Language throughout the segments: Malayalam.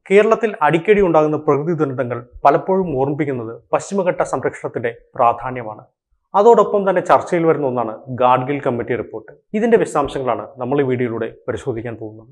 കേരളത്തിൽ അടിക്കടി ഉണ്ടാകുന്ന പ്രകൃതി ദുരന്തങ്ങൾ പലപ്പോഴും ഓർമ്മിപ്പിക്കുന്നത് പശ്ചിമഘട്ട സംരക്ഷണത്തിന്റെ പ്രാധാന്യമാണ് അതോടൊപ്പം തന്നെ ചർച്ചയിൽ വരുന്ന ഒന്നാണ് ഗാഡ്ഗിൽ കമ്മിറ്റി റിപ്പോർട്ട് ഇതിന്റെ വിശദാംശങ്ങളാണ് നമ്മൾ ഈ വീഡിയോയിലൂടെ പരിശോധിക്കാൻ പോകുന്നത്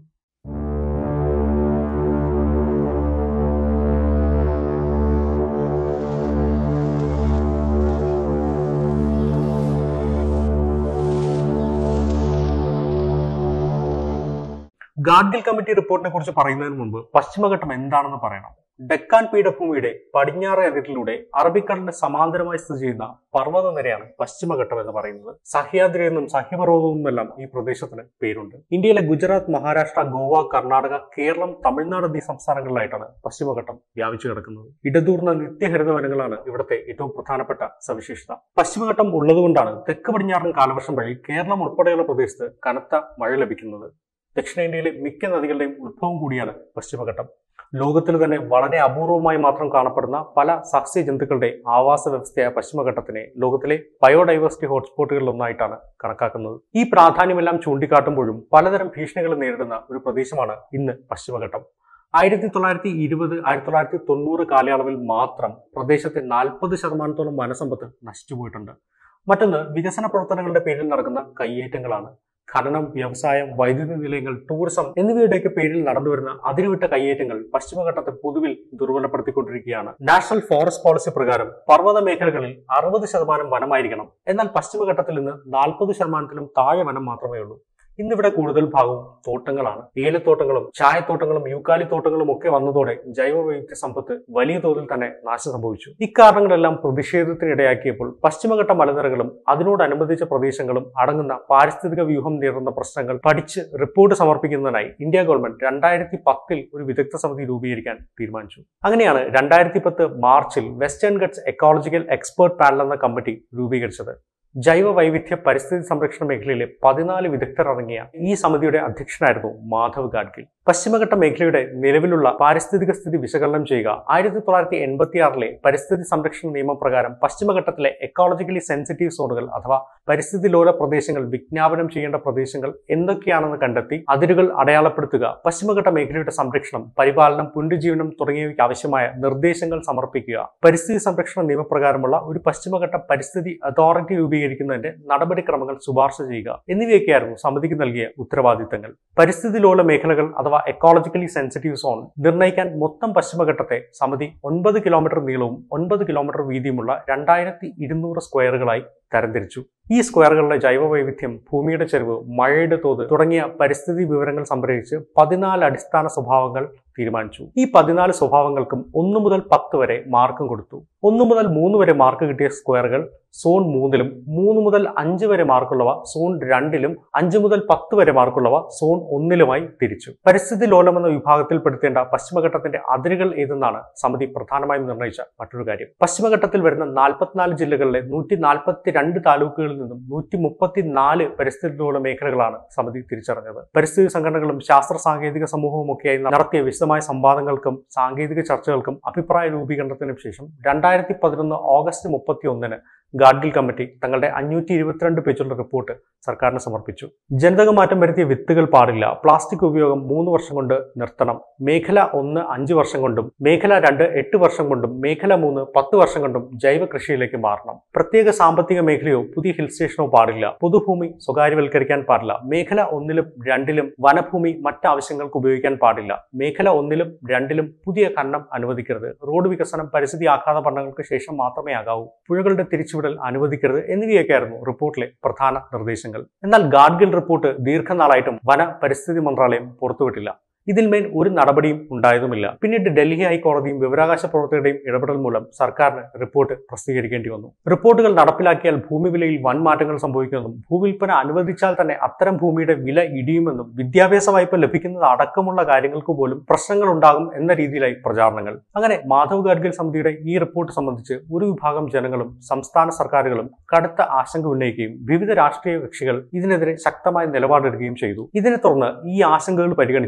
ഗാഡ്ഗിൽ കമ്മിറ്റി റിപ്പോർട്ടിനെ കുറിച്ച് പറയുന്നതിന് മുമ്പ് പശ്ചിമഘട്ടം എന്താണെന്ന് പറയണം ഡെക്കാൻ പീഠഭൂമിയുടെ പടിഞ്ഞാറ് അതിരിലൂടെ അറബിക്കടലിന് സമാന്തരമായി സ്ഥിതി ചെയ്യുന്ന പർവ്വത നിരയാണ് പശ്ചിമഘട്ടം എന്ന് പറയുന്നത് സഹ്യാദ്രി എന്നും സഹ്യപർവ്വതവും എല്ലാം ഈ പ്രദേശത്തിന് പേരുണ്ട് ഇന്ത്യയിലെ ഗുജറാത്ത് മഹാരാഷ്ട്ര ഗോവ കർണാടക കേരളം തമിഴ്നാട് എന്നീ സംസ്ഥാനങ്ങളിലായിട്ടാണ് പശ്ചിമഘട്ടം വ്യാപിച്ചു കിടക്കുന്നത് ഇടതൂർന്ന നിത്യഹരിത വനങ്ങളാണ് ഇവിടുത്തെ ഏറ്റവും പ്രധാനപ്പെട്ട സവിശേഷത പശ്ചിമഘട്ടം ഉള്ളതുകൊണ്ടാണ് തെക്ക് പടിഞ്ഞാറൻ കാലവർഷം വഴി കേരളം ഉൾപ്പെടെയുള്ള പ്രദേശത്ത് കനത്ത മഴ ലഭിക്കുന്നത് ദക്ഷിണേന്ത്യയിലെ മിക്ക നദികളുടെയും ഉത്ഭവം കൂടിയാണ് പശ്ചിമഘട്ടം ലോകത്തിൽ തന്നെ വളരെ അപൂർവമായി മാത്രം കാണപ്പെടുന്ന പല സസ്യ ജന്തുക്കളുടെ ആവാസ വ്യവസ്ഥയായ പശ്ചിമഘട്ടത്തിനെ ലോകത്തിലെ ബയോഡൈവേഴ്സിറ്റി ഹോട്ട്സ്പോട്ടുകളിൽ ഒന്നായിട്ടാണ് കണക്കാക്കുന്നത് ഈ പ്രാധാന്യമെല്ലാം ചൂണ്ടിക്കാട്ടുമ്പോഴും പലതരം ഭീഷണികൾ നേരിടുന്ന ഒരു പ്രദേശമാണ് ഇന്ന് പശ്ചിമഘട്ടം ആയിരത്തി തൊള്ളായിരത്തി ഇരുപത് ആയിരത്തി തൊള്ളായിരത്തി തൊണ്ണൂറ് കാലയളവിൽ മാത്രം പ്രദേശത്തെ നാൽപ്പത് ശതമാനത്തോളം വനസമ്പത്ത് നശിച്ചുപോയിട്ടുണ്ട് മറ്റൊന്ന് വികസന പ്രവർത്തനങ്ങളുടെ പേരിൽ നടക്കുന്ന കയ്യേറ്റങ്ങളാണ് ഖനനം വ്യവസായം വൈദ്യുതി നിലയങ്ങൾ ടൂറിസം എന്നിവയുടെയൊക്കെ പേരിൽ നടന്നുവരുന്ന അതിരുവിട്ട കയ്യേറ്റങ്ങൾ പശ്ചിമഘട്ടത്തെ പൊതുവിൽ ദുർബലപ്പെടുത്തിക്കൊണ്ടിരിക്കുകയാണ് നാഷണൽ ഫോറസ്റ്റ് പോളിസി പ്രകാരം പർവ്വത മേഖലകളിൽ അറുപത് ശതമാനം വനമായിരിക്കണം എന്നാൽ പശ്ചിമഘട്ടത്തിൽ നിന്ന് നാൽപ്പത് ശതമാനത്തിലും താഴെ വനം മാത്രമേ ഉള്ളൂ ഇന്നിവിടെ കൂടുതൽ ഭാഗവും തോട്ടങ്ങളാണ് ഏലത്തോട്ടങ്ങളും ചായത്തോട്ടങ്ങളും യൂക്കാലി തോട്ടങ്ങളും ഒക്കെ വന്നതോടെ ജൈവ വൈവിധ്യ സമ്പത്ത് വലിയ തോതിൽ തന്നെ നാശം സംഭവിച്ചു ഇക്കാരണങ്ങളെല്ലാം പ്രതിഷേധത്തിനിടയാക്കിയപ്പോൾ പശ്ചിമഘട്ട മലനിരകളും അതിനോടനുബന്ധിച്ച പ്രദേശങ്ങളും അടങ്ങുന്ന പാരിസ്ഥിതിക വ്യൂഹം നേരിടുന്ന പ്രശ്നങ്ങൾ പഠിച്ച് റിപ്പോർട്ട് സമർപ്പിക്കുന്നതിനായി ഇന്ത്യ ഗവൺമെന്റ് രണ്ടായിരത്തി പത്തിൽ ഒരു വിദഗ്ധ സമിതി രൂപീകരിക്കാൻ തീരുമാനിച്ചു അങ്ങനെയാണ് രണ്ടായിരത്തി പത്ത് മാർച്ചിൽ Western Ghats ecological expert panel എന്ന കമ്മിറ്റി രൂപീകരിച്ചത് ജൈവ വൈവിധ്യ പരിസ്ഥിതി സംരക്ഷണ മേഖലയിലെ പതിനാല് വിദഗ്ധർ അടങ്ങിയ ഈ സമിതിയുടെ അധ്യക്ഷനായിരുന്നു മാധവ് ഗാഡ്ഗിൽ പശ്ചിമഘട്ട മേഖലയുടെ നിലവിലുള്ള പാരിസ്ഥിതിക സ്ഥിതി വിശകലനം ചെയ്യുക ആയിരത്തി തൊള്ളായിരത്തി എൺപത്തി ആറിലെ പരിസ്ഥിതി സംരക്ഷണ നിയമപ്രകാരം പശ്ചിമഘട്ടത്തിലെ എക്കോളജിക്കലി സെൻസിറ്റീവ് സോണുകൾ അഥവാ പരിസ്ഥിതി ലോല പ്രദേശങ്ങൾ വിജ്ഞാപനം ചെയ്യേണ്ട പ്രദേശങ്ങൾ എന്തൊക്കെയാണെന്ന് കണ്ടെത്തി അതിരുകൾ അടയാളപ്പെടുത്തുക പശ്ചിമഘട്ട മേഖലയുടെ സംരക്ഷണം പരിപാലനം പുനരുജ്ജീവനം തുടങ്ങിയവയ്ക്ക് ആവശ്യമായ നിർദ്ദേശങ്ങൾ സമർപ്പിക്കുക പരിസ്ഥിതി സംരക്ഷണ നിയമപ്രകാരമുള്ള ഒരു പശ്ചിമഘട്ട പരിസ്ഥിതി അതോറിറ്റി രൂപീകരിക്കുന്നതിന്റെ നടപടിക്രമങ്ങൾ ശുപാർശ ചെയ്യുക എന്നിവയൊക്കെയായിരുന്നു സമിതിക്ക് നൽകിയ ഉത്തരവാദിത്തങ്ങൾ പരിസ്ഥിതി ലോല മേഖലകൾ അഥവാ എക്കോളജിക്കലി സെൻസിറ്റീവ് സോൺ നിർണ്ണയിക്കാൻ മൊത്തം പശ്ചിമഘട്ടത്തെ സമിതി ഒൻപത് കിലോമീറ്റർ നീളവും ഒൻപത് കിലോമീറ്റർ വീതിയുമുള്ള രണ്ടായിരത്തി ഇരുന്നൂറ് സ്ക്വയറുകളായി തരംതിരിച്ചു ഈ സ്ക്വയറുകളുടെ ജൈവ വൈവിധ്യം ഭൂമിയുടെ ചെരിവ് മഴയുടെ തോത് തുടങ്ങിയ പരിസ്ഥിതി വിവരങ്ങൾ സംഗ്രഹിച്ച് പതിനാല് അടിസ്ഥാന സ്വഭാവങ്ങൾ തീരുമാനിച്ചു ഈ പതിനാല് സ്വഭാവങ്ങൾക്കും ഒന്ന് മുതൽ പത്ത് വരെ മാർക്കും കൊടുത്തു ഒന്ന് മുതൽ മൂന്ന് വരെ മാർക്ക് കിട്ടിയ സ്ക്വയറുകൾ സോൺ മൂന്നിലും മൂന്ന് മുതൽ അഞ്ച് വരെ മാർക്കുള്ളവ സോൺ രണ്ടിലും അഞ്ച് മുതൽ പത്ത് വരെ മാർക്കുള്ളവ സോൺ ഒന്നിലുമായി തിരിച്ചു പരിസ്ഥിതി ലോലം എന്ന വിഭാഗത്തിൽപ്പെടുത്തേണ്ട പശ്ചിമഘട്ടത്തിന്റെ അതിരുകൾ ഏതെന്നാണ് സമിതി പ്രധാനമായും നിർണ്ണയിച്ച മറ്റൊരു കാര്യം പശ്ചിമഘട്ടത്തിൽ വരുന്ന നാൽപ്പത്തിനാല് ജില്ലകളിലെ നൂറ്റി നാൽപ്പത്തി രണ്ട് താലൂക്കുകളിൽ നിന്നും നൂറ്റി മുപ്പത്തിനാല് പരിസ്ഥിതി ലോല മേഖലകളാണ് സമിതി തിരിച്ചറിഞ്ഞത് പരിസ്ഥിതി സംഘടനകളും ശാസ്ത്ര സാങ്കേതിക സമൂഹവും ഒക്കെയായി നടത്തിയ വിശദമായ സംവാദങ്ങൾക്കും സാങ്കേതിക ചർച്ചകൾക്കും അഭിപ്രായ രൂപീകരണത്തിനും ശേഷം രണ്ടായിരത്തി പതിനൊന്ന് ഓഗസ്റ്റ് മുപ്പത്തി ഒന്നിന് ഗാഡ്ഗിൽ കമ്മിറ്റി തങ്ങളുടെ അഞ്ഞൂറ്റി ഇരുപത്തിരണ്ട് പേജുള്ള റിപ്പോർട്ട് സർക്കാരിന് സമർപ്പിച്ചു ജനിതക മാറ്റം വരുത്തിയ വിത്തുകൾ പാടില്ല പ്ലാസ്റ്റിക് ഉപയോഗം മൂന്ന് വർഷം കൊണ്ട് നിർത്തണം മേഖല ഒന്ന് അഞ്ച് വർഷം കൊണ്ടും മേഖല രണ്ട് എട്ട് വർഷം കൊണ്ടും മേഖല മൂന്ന് പത്ത് വർഷം കൊണ്ടും ജൈവ കൃഷിയിലേക്ക് മാറണം പ്രത്യേക സാമ്പത്തിക മേഖലയോ പുതിയ ഹിൽ സ്റ്റേഷനോ പാടില്ല പൊതുഭൂമി സ്വകാര്യവൽക്കരിക്കാൻ പാടില്ല മേഖല ഒന്നിലും രണ്ടിലും വനഭൂമി മറ്റാവശ്യങ്ങൾക്ക് ഉപയോഗിക്കാൻ പാടില്ല മേഖല ഒന്നിലും രണ്ടിലും പുതിയ ഖനനം അനുവദിക്കരുത് റോഡ് വികസനം പരിസ്ഥിതി ആഘാത പഠനങ്ങൾക്ക് ശേഷം മാത്രമേ ആകാവൂ പുഴകളുടെ തിരിച്ചുവിടൽ അനുവദിക്കരുത് എന്നിവയൊക്കെയായിരുന്നു റിപ്പോർട്ടിലെ പ്രധാന നിർദ്ദേശങ്ങൾ എന്നാൽ ഗാഡ്ഗിൽ റിപ്പോർട്ട് ദീർഘനാളായിട്ടും വന പരിസ്ഥിതി മന്ത്രാലയം പുറത്തുവിട്ടില്ല ഇതിന്മേൽ ഒരു നടപടിയും ഉണ്ടായതുമില്ല പിന്നീട് ഡൽഹി ഹൈക്കോടതിയും വിവരാവകാശ പ്രവർത്തകരുടെയും ഇടപെടൽ മൂലം സർക്കാരിന് റിപ്പോർട്ട് പ്രസിദ്ധീകരിക്കേണ്ടി വന്നു റിപ്പോർട്ടുകൾ നടപ്പിലാക്കിയാൽ ഭൂമി വിലയിൽ വൻ മാറ്റങ്ങൾ സംഭവിക്കുമെന്നും ഭൂവിൽപ്പന അനുവദിച്ചാൽ തന്നെ അത്തരം ഭൂമിയുടെ വില ഇടിയുമെന്നും വിദ്യാഭ്യാസ വായ്പ ലഭിക്കുന്നത് അടക്കമുള്ള കാര്യങ്ങൾക്ക് പോലും പ്രശ്നങ്ങൾ ഉണ്ടാകും എന്ന രീതിയിലായി പ്രചാരണങ്ങൾ അങ്ങനെ മാധവ് ഗാഡ്ഗിൽ സമിതിയുടെ ഈ റിപ്പോർട്ട് സംബന്ധിച്ച് ഒരു വിഭാഗം ജനങ്ങളും സംസ്ഥാന സർക്കാരുകളും കടുത്ത ആശങ്ക ഉന്നയിക്കുകയും വിവിധ രാഷ്ട്രീയ കക്ഷികൾ ഇതിനെതിരെ ശക്തമായ നിലപാടെടുക്കുകയും ചെയ്തു ഇതിനെ തുടർന്ന് ഈ ആശങ്കകൾ പരിഗണിച്ചും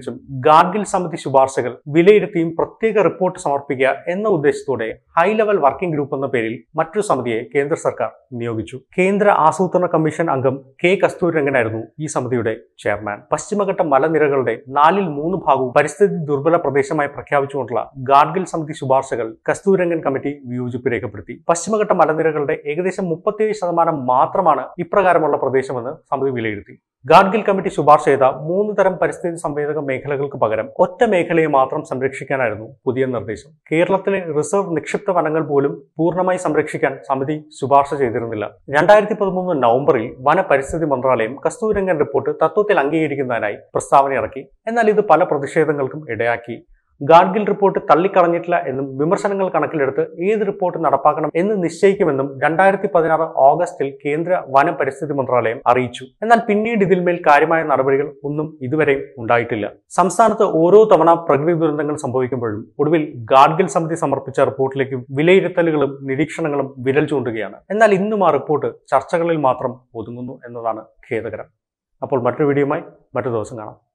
ഗാഡ്ഗിൽ സമിതി ശുപാർശകൾ വിലയിരുത്തിയും പ്രത്യേക റിപ്പോർട്ട് സമർപ്പിക്കുക എന്ന ഉദ്ദേശത്തോടെ ഹൈ ലെവൽ വർക്കിംഗ് ഗ്രൂപ്പ് എന്ന പേരിൽ മറ്റൊരു സമിതിയെ കേന്ദ്ര സർക്കാർ നിയോഗിച്ചു കേന്ദ്ര ആസൂത്രണ കമ്മീഷൻ അംഗം കെ കസ്തൂരിരംഗനായിരുന്നു ഈ സമിതിയുടെ ചെയർമാൻ പശ്ചിമഘട്ട മലനിരകളുടെ നാലിൽ മൂന്ന് ഭാഗവും പരിസ്ഥിതി ദുർബല പ്രദേശമായി പ്രഖ്യാപിച്ചുകൊണ്ടുള്ള ഗാഡ്ഗിൽ സമിതി ശുപാർശകൾ കസ്തൂരിരംഗൻ കമ്മിറ്റി വിയോജിപ്പ് രേഖപ്പെടുത്തി പശ്ചിമഘട്ട മലനിരകളുടെ ഏകദേശം മുപ്പത്തിയേഴ് ശതമാനം മാത്രമാണ് ഇപ്രകാരമുള്ള പ്രദേശമെന്ന് സമിതി വിലയിരുത്തി ഗാഡ്ഗിൽ കമ്മിറ്റി ശുപാർശ ചെയ്ത മൂന്ന് തരം പരിസ്ഥിതി സംവേദക മേഖലകൾക്ക് പകരം ഒറ്റ മേഖലയെ മാത്രം സംരക്ഷിക്കാനായിരുന്നു പുതിയ നിർദ്ദേശം കേരളത്തിലെ റിസർവ് നിക്ഷിപ്ത വനങ്ങൾ പോലും പൂർണ്ണമായി സംരക്ഷിക്കാൻ സമിതി ശുപാർശ ചെയ്തിരുന്നില്ല രണ്ടായിരത്തി പതിമൂന്ന് നവംബറിൽ വന പരിസ്ഥിതി മന്ത്രാലയം കസ്തൂരംഗൻ റിപ്പോർട്ട് തത്വത്തിൽ അംഗീകരിക്കുന്നതിനായി പ്രസ്താവന ഇറക്കി എന്നാൽ ഇത് പല പ്രതിഷേധങ്ങൾക്കും ഇടയാക്കി ഗാഡ്ഗിൽ റിപ്പോർട്ട് തള്ളിക്കളഞ്ഞിട്ടില്ല എന്നും വിമർശനങ്ങൾ കണക്കിലെടുത്ത് ഏത് റിപ്പോർട്ട് നടപ്പാക്കണം എന്ന് നിശ്ചയിക്കുമെന്നും രണ്ടായിരത്തി പതിനാറ് ഓഗസ്റ്റിൽ കേന്ദ്ര വന പരിസ്ഥിതി മന്ത്രാലയം അറിയിച്ചു എന്നാൽ പിന്നീട് ഇതിന്മേൽ കാര്യമായ നടപടികൾ ഒന്നും ഇതുവരെയും ഉണ്ടായിട്ടില്ല സംസ്ഥാനത്ത് ഓരോ തവണ പ്രകൃതി ദുരന്തങ്ങൾ സംഭവിക്കുമ്പോഴും ഒടുവിൽ ഗാഡ്ഗിൽ സമിതി സമർപ്പിച്ച റിപ്പോർട്ടിലേക്ക് വിലയിരുത്തലുകളും നിരീക്ഷണങ്ങളും വിരൽ ചൂണ്ടുകയാണ് എന്നാൽ ഇന്നും ആ റിപ്പോർട്ട് ചർച്ചകളിൽ മാത്രം ഒതുങ്ങുന്നു എന്നതാണ് ഖേദകരം അപ്പോൾ മറ്റൊരു വീഡിയോയുമായി മറ്റു ദിവസം കാണാം